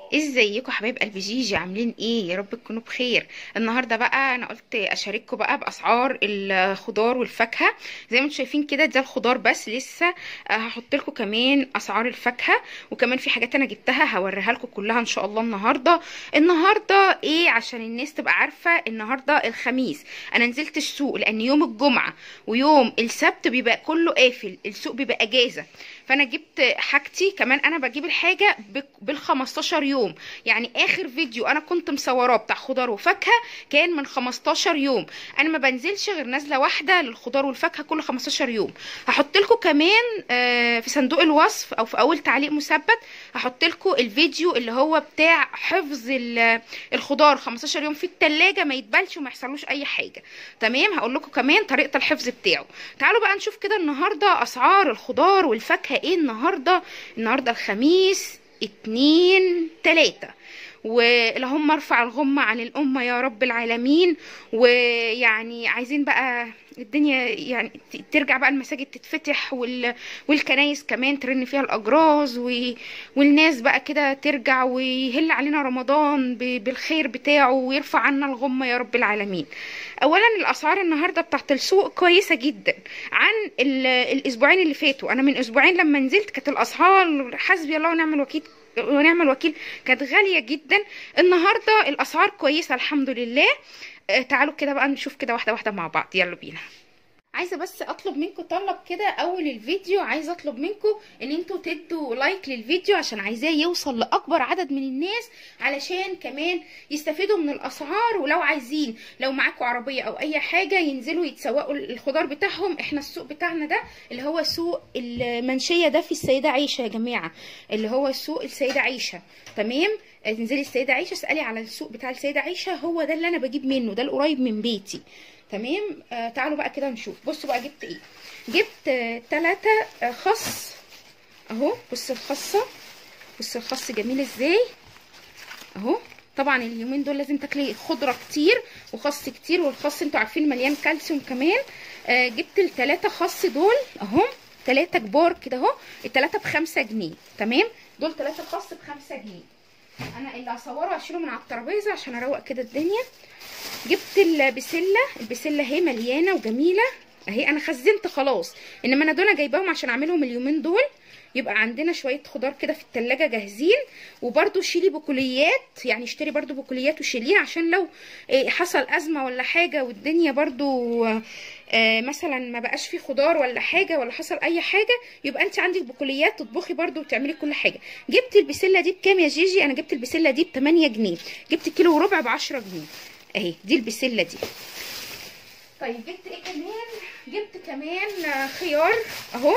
ازيكم حبايب قلب جيجي عاملين ايه يا رب تكونوا بخير النهارده بقى انا قلت اشارككم بقى باسعار الخضار والفاكهه زي ما انتم شايفين كده ده الخضار بس لسه آه، هحط لكم كمان اسعار الفاكهه وكمان في حاجات انا جبتها هوريها لكم كلها ان شاء الله النهارده النهارده ايه عشان الناس تبقى عارفه النهارده الخميس انا نزلت السوق لان يوم الجمعه ويوم السبت بيبقى كله قافل السوق بيبقى اجازه فانا جبت حاجتي كمان انا بجيب الحاجه بال 15 يوم يعني اخر فيديو انا كنت مصوراه بتاع خضار وفاكهه كان من 15 يوم انا ما بنزلش غير نازله واحده للخضار والفاكهه كل 15 يوم هحط لكم كمان آه، في صندوق الوصف او في اول تعليق مثبت هحط لكم الفيديو اللي هو بتاع حفظ ال- الخضار 15 يوم في التلاجة ما يتبلش وما يحصلوش اي حاجه تمام هقول لكم كمان طريقه الحفظ بتاعه تعالوا بقى نشوف كده النهارده اسعار الخضار والفاكهه ايه النهارده النهارده الخميس اتنين تلاتة واللهم ارفع الغمة عن الأمة يا رب العالمين ويعني عايزين بقى الدنيا يعني ت- ترجع بقى المساجد تتفتح وال... والكنايس كمان ترن فيها الأجراز و... والناس بقى كده ترجع ويهل علينا رمضان ب... بالخير بتاعه ويرفع عنا الغمة يا رب العالمين اولا الاسعار النهارده بتاعت السوق كويسه جدا عن ال... الاسبوعين اللي فاتوا انا من اسبوعين لما نزلت كانت الاسعار حسبي الله ونعم الوكيل ونعم الوكيل كانت غاليه جدا النهارده الاسعار كويسه الحمد لله آه، تعالوا كده بقى نشوف كده واحده واحده مع بعض يلا بينا عايزه بس اطلب منكم طلب كده اول الفيديو عايزه اطلب منكم ان انتوا تدوا لايك للفيديو عشان عايزاه يوصل لاكبر عدد من الناس علشان كمان يستفيدوا من الاسعار ولو عايزين لو معاكم عربيه او اي حاجه ينزلوا يتسوقوا الخضار بتاعهم احنا السوق بتاعنا ده اللي هو سوق المنشيه ده في السيده عيشه يا جماعه اللي هو سوق السيده عيشه تمام تنزلي السيده عيشه اسالي على السوق بتاع السيده عيشه هو ده اللي انا بجيب منه ده القريب من بيتي تمام آه تعالوا بقى كده نشوف بصوا بقى جبت ايه جبت آه تلاتة آه خس اهو بص الخاصة بص الخس جميل ازاي اهو طبعا اليومين دول لازم تاكلي خضره كتير وخس كتير والخس انتوا عارفين مليان كالسيوم كمان آه جبت التلاتة خس دول اهو تلاتة كبار كده اهو التلاتة بخمسة جنيه تمام دول تلاتة خس بخمسة جنيه انا اللي هصوره هشيله من على الترابيزه عشان اروق كده الدنيا جبت البسله البسله اهي مليانه وجميله اهي انا خزنت خلاص انما انا دول جايباهم عشان اعملهم اليومين دول يبقى عندنا شويه خضار كده في التلاجة جاهزين وبرده شيلي بقوليات يعني اشتري برده بقوليات وشيليها عشان لو إيه حصل ازمه ولا حاجه والدنيا برده آه مثلا ما بقاش فيه خضار ولا حاجه ولا حصل اي حاجه يبقى انت عندك بقوليات تطبخي برده وتعملي كل حاجه جبت البسله دي بكام يا جيجي انا جبت البسله دي ب 8 جنيه جبت كيلو وربع ب 10 جنيه اهي دي البسله دي طيب جبت ايه كمان جبت كمان آه، خيار اهو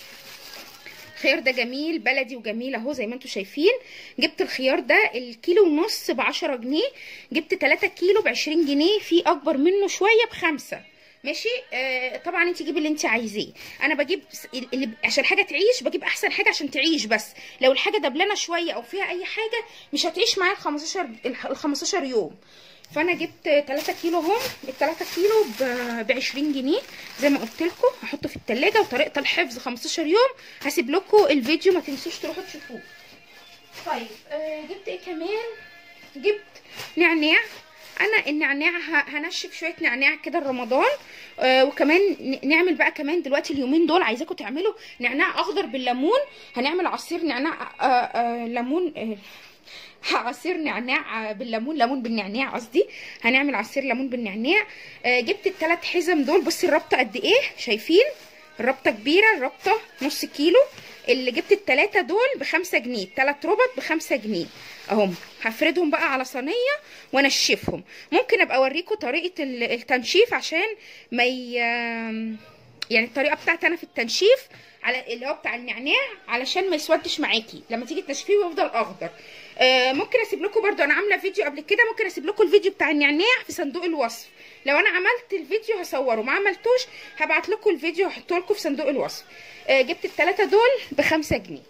الخيار ده جميل بلدي وجميل اهو زي ما انتم شايفين جبت الخيار ده الكيلو ونص ب 10 جنيه جبت 3 كيلو ب 20 جنيه في اكبر منه شويه بخمسة ماشي آه طبعا انت جيبي اللي انت عايزاه انا بجيب س- اللي عشان حاجه تعيش بجيب احسن حاجه عشان تعيش بس لو الحاجه دبلانه شويه او فيها اي حاجه مش هتعيش معايا ال 15 ال 15 يوم فانا جبت 3 كيلو هم ال 3 كيلو ب 20 جنيه زي ما قلت لكم هحطه في التلاجة وطريقه الحفظ 15 يوم هسيب لكم الفيديو ما تنسوش تروحوا تشوفوه طيب آه جبت ايه كمان جبت نعناع انا النعناع ه- هنشف شويه نعناع كده رمضان آه وكمان ن- نعمل بقى كمان دلوقتي اليومين دول عايزاكم تعملوا نعناع اخضر بالليمون هنعمل عصير نعناع آه آه ليمون آه عصير نعناع بالليمون ليمون بالنعناع قصدي هنعمل عصير ليمون بالنعناع آه جبت الثلاث حزم دول بصي الربطه قد ايه شايفين الربطه كبيره الربطه نص كيلو اللي جبت التلاتة دول بخمسة جنيه التلات ربط بخمسة جنيه اهم هفردهم بقى على صينية وانشفهم ممكن ابقى اوريكم طريقة ال- التنشيف عشان ما ي... يعني الطريقة بتاعتي انا في التنشيف على اللي هو بتاع النعناع علشان ما يسودش معاكي لما تيجي تنشفيه ويفضل اخضر آه ممكن اسيب لكم برضو انا عامله فيديو قبل كده ممكن اسيب لكم الفيديو بتاع النعناع في صندوق الوصف لو انا عملت الفيديو هصوره ما عملتوش هبعت لكم الفيديو هحطه لكم في صندوق الوصف آه جبت الثلاثه دول بخمسة جنيه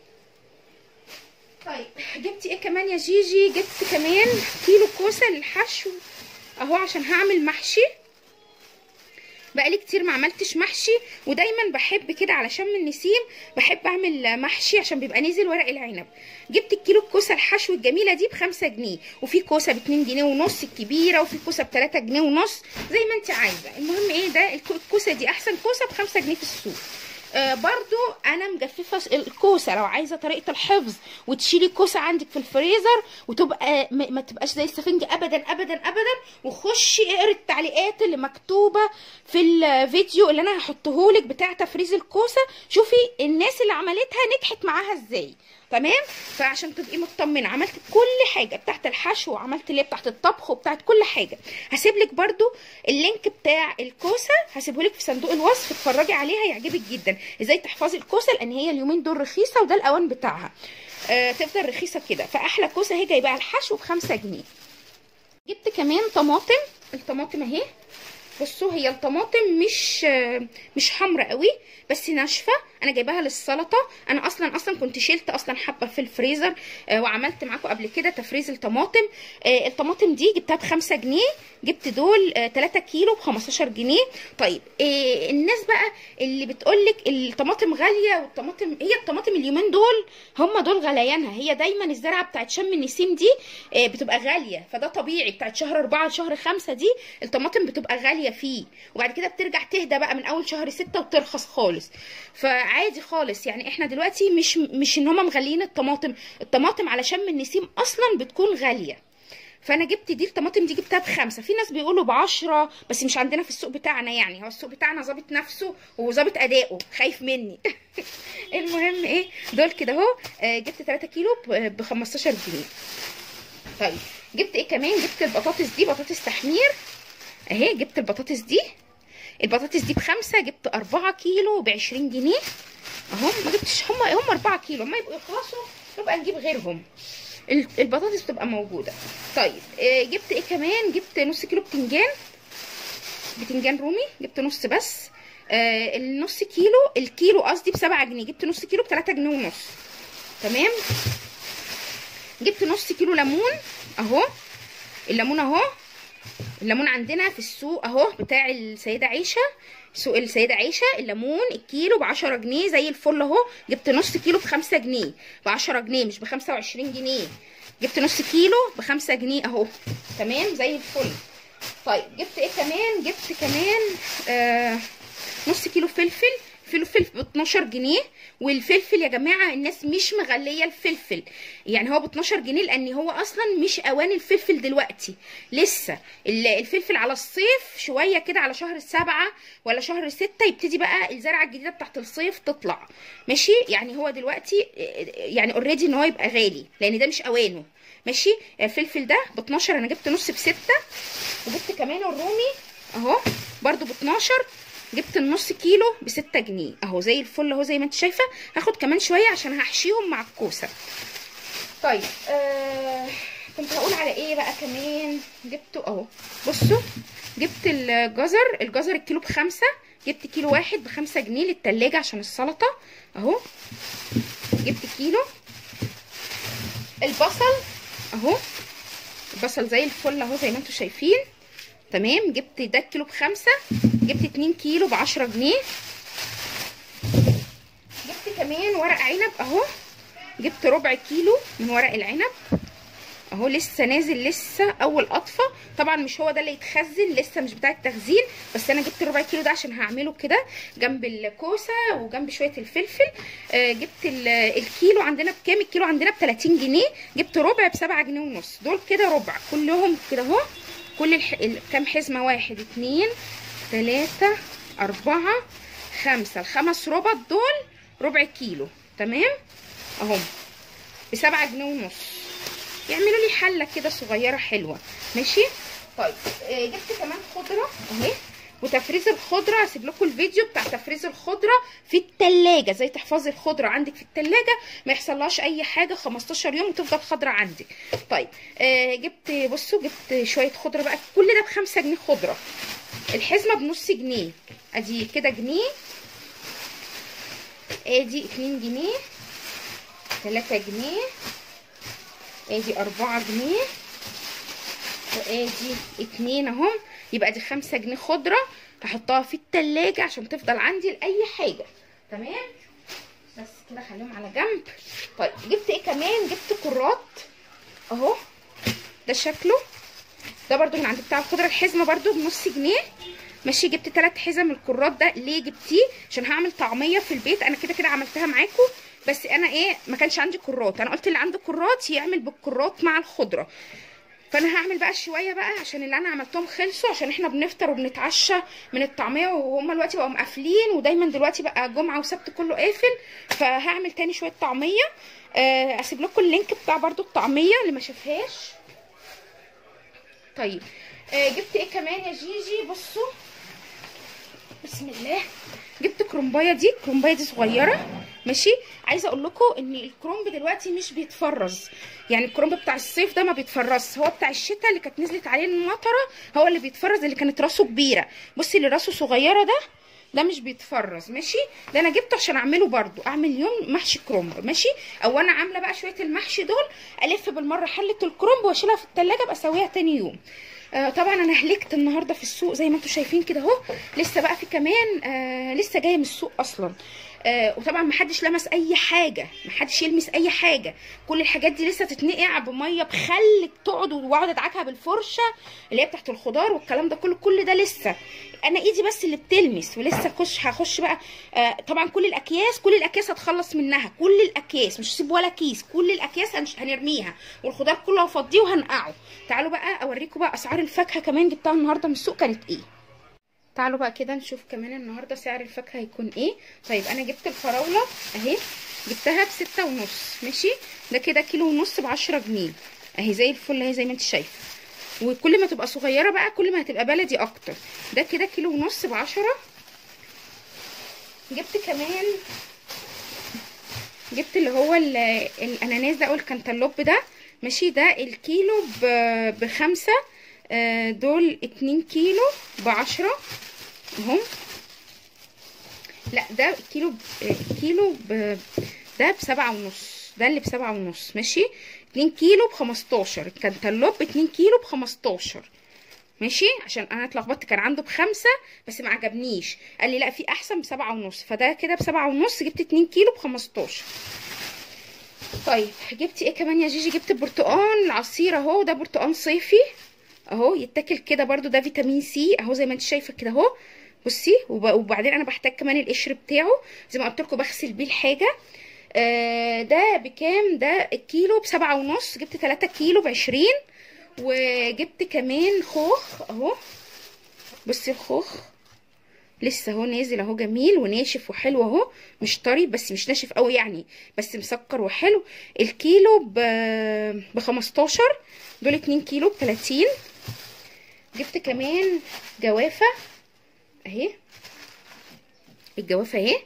طيب جبت ايه كمان يا جيجي جبت كمان كيلو كوسه للحشو اهو عشان هعمل محشي بقالي كتير ما عملتش محشي ودايما بحب كده على شم النسيم بحب اعمل محشي عشان بيبقى نزل ورق العنب جبت الكيلو الكوسه الحشو الجميله دي بخمسة جنيه وفي كوسه باتنين جنيه ونص الكبيره وفي كوسه بتلاتة جنيه ونص زي ما انت عايزه المهم ايه ده الكوسه دي احسن كوسه بخمسة جنيه في السوق آه برضو انا مجففه الكوسه لو عايزه طريقه الحفظ وتشيلي كوسه عندك في الفريزر وتبقى ما تبقاش زي السفنج ابدا ابدا ابدا وخشي اقري التعليقات اللي مكتوبه في الفيديو اللي انا هحطه لك بتاع تفريز الكوسه شوفي الناس اللي عملتها نجحت معاها ازاي تمام فعشان تبقي مطمنه عملت كل حاجه بتاعت الحشو وعملت اللي بتاعت الطبخ وبتاعت كل حاجه هسيب لك برده اللينك بتاع الكوسه هسيبه لك في صندوق الوصف اتفرجي عليها يعجبك جدا ازاي تحفظي الكوسه لان هي اليومين دول رخيصه وده الاوان بتاعها آه تفضل رخيصه كده فاحلى كوسه هي جايباها الحشو بخمسة جنيه جبت كمان طماطم الطماطم اهي بصوا هي الطماطم مش مش حمرا قوي بس ناشفه انا جايباها للسلطه انا اصلا اصلا كنت شلت اصلا حبه في الفريزر آه وعملت معاكم قبل كده تفريز الطماطم آه الطماطم دي جبتها بخمسة جنيه جبت دول آه 3 كيلو ب 15 جنيه طيب آه الناس بقى اللي بتقولك الطماطم غاليه والطماطم هي الطماطم اليومين دول هم دول غليانها هي دايما الزرعه بتاعت شم النسيم دي آه بتبقى غاليه فده طبيعي بتاعت شهر 4 لشهر 5 دي الطماطم بتبقى غاليه فيه وبعد كده بترجع تهدى بقى من اول شهر 6 وترخص خالص فعادي خالص يعني احنا دلوقتي مش مش ان هم مغليين الطماطم الطماطم على شم النسيم اصلا بتكون غاليه فانا جبت دي الطماطم دي جبتها بخمسة في ناس بيقولوا بعشرة بس مش عندنا في السوق بتاعنا يعني هو السوق بتاعنا ظابط نفسه وظابط اداؤه خايف مني المهم ايه دول كده اهو جبت 3 كيلو ب 15 جنيه طيب جبت ايه كمان جبت البطاطس دي بطاطس تحمير اهي جبت البطاطس دي البطاطس دي بخمسة جبت أربعة كيلو بعشرين جنيه اهو ما جبتش هم هم أربعة كيلو ما يبقوا يخلصوا نبقى نجيب غيرهم البطاطس بتبقى موجودة طيب جبت ايه كمان جبت نص كيلو بتنجان بتنجان رومي جبت نص بس آه النص كيلو الكيلو قصدي بسبعة جنيه جبت نص كيلو بتلاتة جنيه ونص تمام جبت نص كيلو ليمون اهو الليمون اهو الليمون عندنا في السوق اهو بتاع السيده عيشه سوق السيده عيشه الليمون الكيلو ب 10 جنيه زي الفل اهو جبت نص كيلو ب 5 جنيه ب 10 جنيه مش ب 25 جنيه جبت نص كيلو ب 5 جنيه اهو تمام زي الفل طيب جبت ايه كمان جبت كمان آه نص كيلو فلفل فلفل ب 12 جنيه والفلفل يا جماعه الناس مش مغليه الفلفل يعني هو ب 12 جنيه لان هو اصلا مش اوان الفلفل دلوقتي لسه الفلفل على الصيف شويه كده على شهر سبعة ولا شهر ستة يبتدي بقى الزرعه الجديده بتاعت الصيف تطلع ماشي يعني هو دلوقتي يعني اوريدي ان هو يبقى غالي لان ده مش اوانه ماشي الفلفل ده ب 12 انا جبت نص بستة وجبت كمان الرومي اهو برده ب 12 جبت النص كيلو ب 6 جنيه اهو زي الفل اهو زي ما انت شايفه هاخد كمان شويه عشان هحشيهم مع الكوسه طيب آه كنت هقول على ايه بقى كمان جبته اهو بصوا جبت الجزر الجزر الكيلو بخمسة جبت كيلو واحد بخمسة جنيه للتلاجة عشان السلطة اهو جبت كيلو البصل اهو البصل زي الفل اهو زي ما انتم شايفين تمام جبت ده الكيلو بخمسة جبت اتنين كيلو بعشرة جنيه جبت كمان ورق عنب اهو جبت ربع كيلو من ورق العنب اهو لسه نازل لسه اول قطفه طبعا مش هو ده اللي يتخزن لسه مش بتاع التخزين بس انا جبت ربع كيلو ده عشان هعمله كده جنب الكوسه وجنب شويه الفلفل آه جبت الكيلو عندنا بكام الكيلو عندنا ب 30 جنيه جبت ربع ب 7 جنيه ونص دول كده ربع كلهم كده اهو كل الح... كام حزمه واحد اتنين تلاته اربعه خمسه الخمس ربط دول ربع كيلو تمام اهم بسبعة جنيه ونص يعملوا لي حله كده صغيره حلوه ماشي طيب آه جبت كمان خضره اهي وتفريز الخضره هسيب لكم الفيديو بتاع تفريز الخضره في التلاجة ازاي تحفظي الخضره عندك في التلاجة ما يحصلهاش اي حاجه 15 يوم وتفضل خضره عندك طيب آه جبت بصوا جبت شويه خضره بقى كل ده بخمسة جنيه خضره الحزمه بنص جنيه ادي كده جنيه ادي اتنين جنيه تلاتة جنيه ادي اربعة جنيه وادي اتنين اهم يبقى دي خمسة جنيه خضرة هحطها في التلاجة عشان تفضل عندي لاي حاجه تمام بس كده خليهم على جنب طيب جبت ايه كمان جبت كرات اهو ده شكله ده برضو من عند بتاع الخضره الحزمه برضو بنص جنيه ماشي جبت ثلاث حزم الكرات ده ليه جبتيه عشان هعمل طعميه في البيت انا كده كده عملتها معاكم بس انا ايه ما كانش عندي كرات انا قلت اللي عنده كرات يعمل بالكرات مع الخضره فانا هعمل بقى شويه بقى عشان اللي انا عملتهم خلصوا عشان احنا بنفطر وبنتعشى من الطعميه وهم دلوقتي بقوا مقفلين ودايما دلوقتي بقى جمعه وسبت كله قافل فهعمل تاني شويه طعميه آه، اسيب لكم اللينك بتاع برضو الطعميه اللي ما شافهاش طيب آه، جبت ايه كمان يا جيجي بصوا بسم الله جبت كرومبايه دي كرومبايه دي صغيره ماشي عايزه اقول لكم ان الكرومب دلوقتي مش بيتفرز يعني الكرومب بتاع الصيف ده ما بيتفرزش هو بتاع الشتاء اللي كانت نزلت عليه المطره هو اللي بيتفرز اللي كانت راسه كبيره بصي اللي راسه صغيره ده ده مش بيتفرز ماشي ده انا جبته عشان اعمله برضو اعمل يوم محشي كرومب ماشي او انا عامله بقى شويه المحشي دول الف بالمره حله الكرومب واشيلها في التلاجة ابقى اسويها تاني يوم آه طبعا انا هلكت النهارده في السوق زي ما انتم شايفين كده اهو لسه بقى في كمان آه لسه جايه من السوق اصلا آه وطبعا محدش لمس اي حاجه محدش يلمس اي حاجه كل الحاجات دي لسه تتنقع بميه بخل تقعد واقعد ادعكها بالفرشه اللي هي بتاعت الخضار والكلام ده كله كل ده لسه انا ايدي بس اللي بتلمس ولسه اخش هخش بقى آه طبعا كل الاكياس كل الاكياس هتخلص منها كل الاكياس مش هسيب ولا كيس كل الاكياس هنش- هنرميها والخضار كله هفضيه وهنقعه تعالوا بقى اوريكم بقى اسعار الفاكهه كمان جبتها النهارده من السوق كانت ايه تعالوا بقى كده نشوف كمان النهارده سعر الفاكهه هيكون ايه طيب انا جبت الفراوله اهي جبتها بستة ونص ماشي ده كده كيلو ونص بعشرة جنيه اهي زي الفل اهي زي ما انت شايفه وكل ما تبقى صغيره بقى كل ما هتبقى بلدي اكتر ده كده كيلو ونص بعشرة جبت كمان جبت اللي هو ال- الاناناس ده او الكنتالوب ده ماشي ده الكيلو ب- بخمسة آه، دول اتنين كيلو بعشرة اهم لا ده الكيلو ب- الكيلو ب... ده بسبعة ونص ده اللي بسبعة ونص ماشي اتنين كيلو بخمستاشر الكنتالوب اتنين كيلو بخمستاشر ماشي عشان انا اتلخبطت كان عنده بخمسة بس ما عجبنيش قال لي لا في احسن بسبعة ونص فده كده بسبعة ونص جبت اتنين كيلو بخمستاشر طيب جبت ايه كمان يا جيجي جبت برتقان العصير اهو ده برتقان صيفي اهو يتاكل كده برضو ده فيتامين سي اهو زي ما انت شايفه كده اهو بصي وب- وبعدين انا بحتاج كمان القشر بتاعه زي ما قلت لكم بغسل بيه الحاجه آه ده بكام ده الكيلو بسبعة ونص جبت تلاتة كيلو بعشرين وجبت كمان خوخ اهو بصي الخوخ لسه اهو نازل اهو جميل وناشف وحلو اهو مش طري بس مش ناشف قوي يعني بس مسكر وحلو الكيلو ب ب 15 دول 2 كيلو ب 30 جبت كمان جوافه اهي الجوافه اهي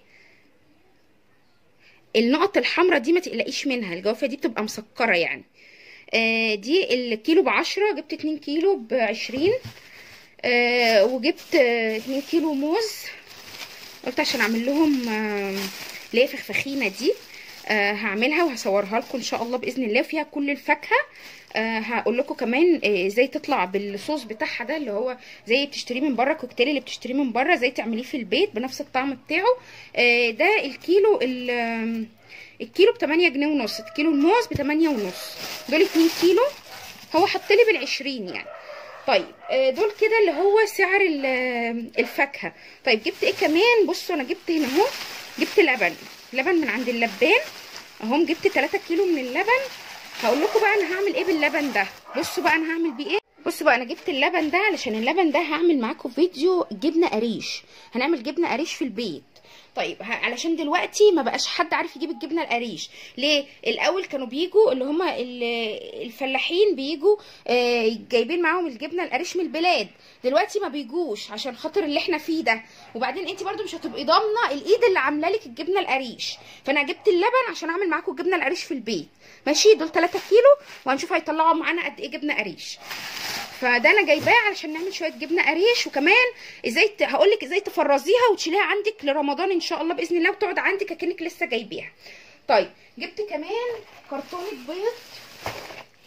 النقط الحمراء دي ما تقلقيش منها الجوافه دي بتبقى مسكره يعني آه دي الكيلو بعشرة جبت اتنين كيلو بعشرين آه وجبت آه اتنين كيلو موز قلت عشان اعمل لهم آه اللي هي فخفخينه دي آه هعملها وهصورها لكم ان شاء الله باذن الله فيها كل الفاكهه آه هقول لكم كمان آه، ازاي تطلع بالصوص بتاعها ده اللي هو زي بتشتريه من بره الكوكتيل اللي بتشتريه من بره ازاي تعمليه في البيت بنفس الطعم بتاعه آه ده الكيلو ال- آم، الكيلو ب 8 جنيه ونص كيلو الموز ب 8 ونص دول 2 كيلو هو حط لي بال 20 يعني طيب آه، دول كده اللي هو سعر ال- آه، الفاكهه طيب جبت ايه كمان بصوا انا جبت هنا اهو جبت لبن لبن من عند اللبان اهم جبت 3 كيلو من اللبن هقول لكم بقى انا هعمل ايه باللبن ده بصوا بقى انا هعمل بيه ايه بصوا بقى انا جبت اللبن ده علشان اللبن ده هعمل معاكم فيديو جبنه قريش هنعمل جبنه قريش في البيت طيب ه- علشان دلوقتي ما بقاش حد عارف يجيب الجبنه القريش ليه الاول كانوا بيجوا اللي هم الفلاحين بيجوا آه، جايبين معاهم الجبنه القريش من البلاد دلوقتي ما بيجوش عشان خاطر اللي احنا فيه ده وبعدين انت برضو مش هتبقي ضامنه الايد اللي عامله لك الجبنه القريش فانا جبت اللبن عشان اعمل معاكم الجبنه القريش في البيت ماشي دول 3 كيلو وهنشوف هيطلعوا معانا قد ايه جبنه قريش فده انا جايباه علشان نعمل شويه جبنه قريش وكمان ازاي ت... هقول لك ازاي تفرزيها وتشيليها عندك لرمضان ان شاء الله باذن الله وتقعد عندك اكنك لسه جايباها طيب جبت كمان كرتونه بيض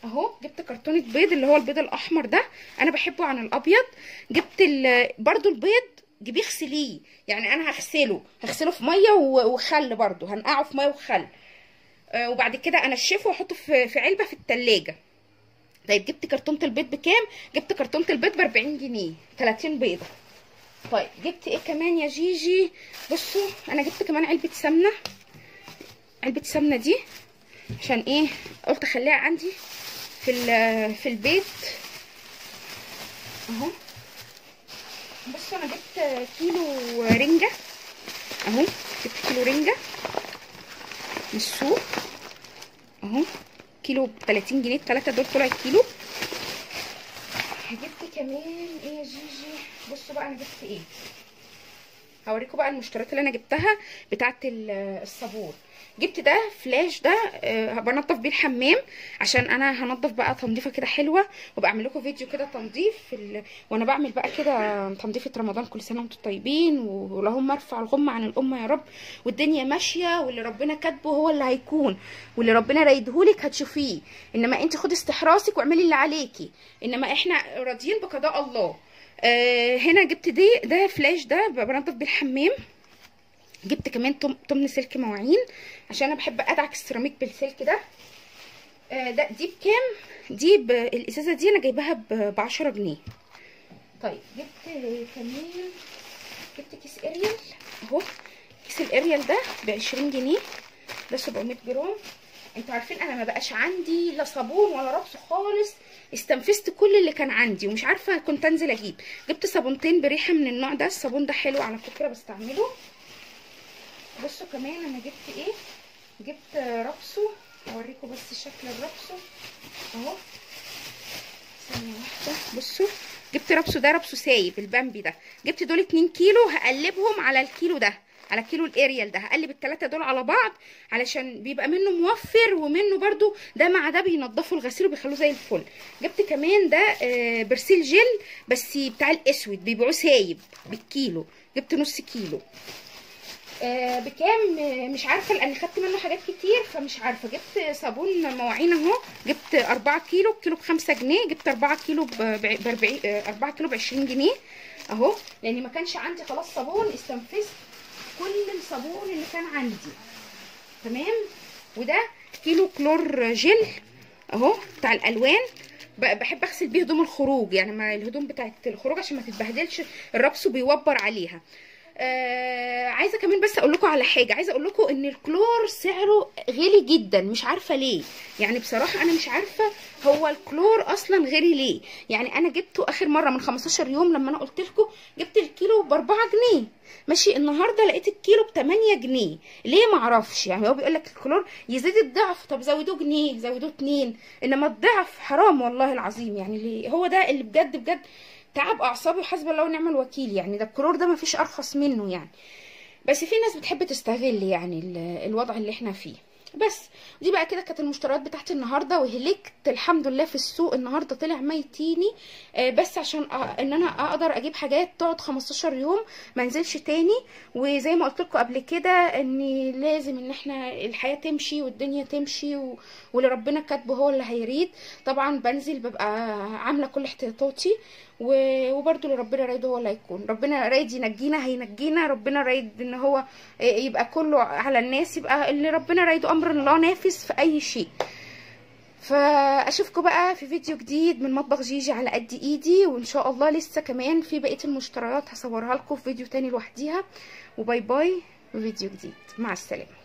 اهو جبت كرتونه بيض اللي هو البيض الاحمر ده انا بحبه عن الابيض جبت ال- برضو البيض جيبيه اغسليه يعني انا هغسله هغسله في ميه و- وخل برضو هنقعه في ميه وخل آه، وبعد كده انشفه واحطه في في علبه في التلاجة طيب جبت كرتونه البيض بكام جبت كرتونه البيض ب 40 جنيه 30 بيضه طيب جبت ايه كمان يا جيجي بصوا انا جبت كمان علبه سمنه علبه السمنه دي عشان ايه قلت اخليها عندي في ال- في البيت اهو بصوا انا جبت كيلو رنجه اهو جبت كيلو رنجه من السوق اهو كيلو ب 30 جنيه التلاته دول طلع كيلو جبت كمان ايه يا جيجي بصوا بقى انا جبت ايه هوريكم بقى المشتريات اللي انا جبتها بتاعه ال- الصابون جبت ده فلاش ده آه، بنضف بيه الحمام عشان انا هنضف بقى تنظيفه كده حلوه وبعمل لكم فيديو كده تنظيف في ال... وانا بعمل بقى كده تنظيفه رمضان كل سنه وانتم طيبين ولهم ارفع الغمه عن الامه يا رب والدنيا ماشيه واللي ربنا كاتبه هو اللي هيكون واللي ربنا رايدهولك هتشوفيه انما انت خدي استحراسك واعملي اللي عليكي انما احنا راضيين بقضاء الله آه هنا جبت دي ده فلاش ده بنضف بيه الحمام جبت كمان تم- تمن سلك مواعين عشان انا بحب ادعك السيراميك بالسلك ده آه ده دي بكام دي ب... الازازه دي انا جايباها ب 10 جنيه طيب جبت كمان جبت كيس اريال اهو كيس الاريال ده ب 20 جنيه ده 700 جرام انتوا عارفين انا ما بقاش عندي لا صابون ولا ربص خالص استنفذت كل اللي كان عندي ومش عارفه كنت انزل اجيب جبت صابونتين بريحه من النوع ده الصابون ده حلو على فكره بستعمله بصوا كمان انا جبت ايه جبت رابسو اوريكم بس شكل الرابسو اهو ثانيه واحده بصوا جبت رابسو ده رابسو سايب البامبي ده جبت دول 2 كيلو هقلبهم على الكيلو ده على كيلو الاريال ده هقلب الثلاثه دول على بعض علشان بيبقى منه موفر ومنه برضو ده مع ده بينضفوا الغسيل وبيخلوه زي الفل جبت كمان ده آه، برسيل جل بس بتاع الاسود بيبيعوه سايب بالكيلو جبت نص كيلو آه، بكام آه، مش عارفه لان خدت منه حاجات كتير فمش عارفه جبت صابون مواعين اهو جبت 4 كيلو الكيلو ب 5 جنيه جبت 4 كيلو ب 40 4 كيلو ب 20 جنيه اهو لان ما كانش عندي خلاص صابون استنفذت كل الصابون اللي كان عندي تمام وده كيلو كلور جل اهو بتاع الالوان ب- بحب اغسل بيه هدوم الخروج يعني ما الهدوم بتاعت الخروج عشان ما تتبهدلش الربس بيوبر عليها آه عايزه كمان بس اقول لكم على حاجه عايزه اقول لكم ان الكلور سعره غالي جدا مش عارفه ليه يعني بصراحه انا مش عارفه هو الكلور اصلا غالي ليه يعني انا جبته اخر مره من 15 يوم لما انا قلت لكم جبت الكيلو ب 4 جنيه ماشي النهارده لقيت الكيلو ب 8 جنيه ليه ما اعرفش يعني هو بيقول لك الكلور يزيد الضعف طب زودوه جنيه زودوه اتنين انما الضعف حرام والله العظيم يعني اللي هو ده اللي بجد بجد تعب اعصابي وحسب الله ونعم الوكيل يعني ده الكلور ده مفيش ارخص منه يعني بس في ناس بتحب تستغل يعني ال- الوضع اللي احنا فيه بس دي بقى كده كانت المشتريات بتاعتي النهارده وهلكت الحمد لله في السوق النهارده طلع ميتيني آه، بس عشان أ- ان انا اقدر اجيب حاجات تقعد 15 يوم ما انزلش تاني وزي ما قلت لكم قبل كده ان لازم ان احنا الحياه تمشي والدنيا تمشي و... واللي ربنا كاتبه هو اللي هيريد طبعا بنزل ببقى عامله كل احتياطاتي و... وبرده اللي ربنا رايده هو اللي هيكون ربنا رايد ينجينا هينجينا ربنا رايد ان هو يبقى كله على الناس يبقى اللي ربنا رايده امر الله نافذ في اي شيء فاشوفكم بقى في فيديو جديد من مطبخ جيجي على قد ايدي وان شاء الله لسه كمان في بقيه المشتريات هصورها لكم في فيديو تاني لوحديها وباي باي وفيديو جديد مع السلامه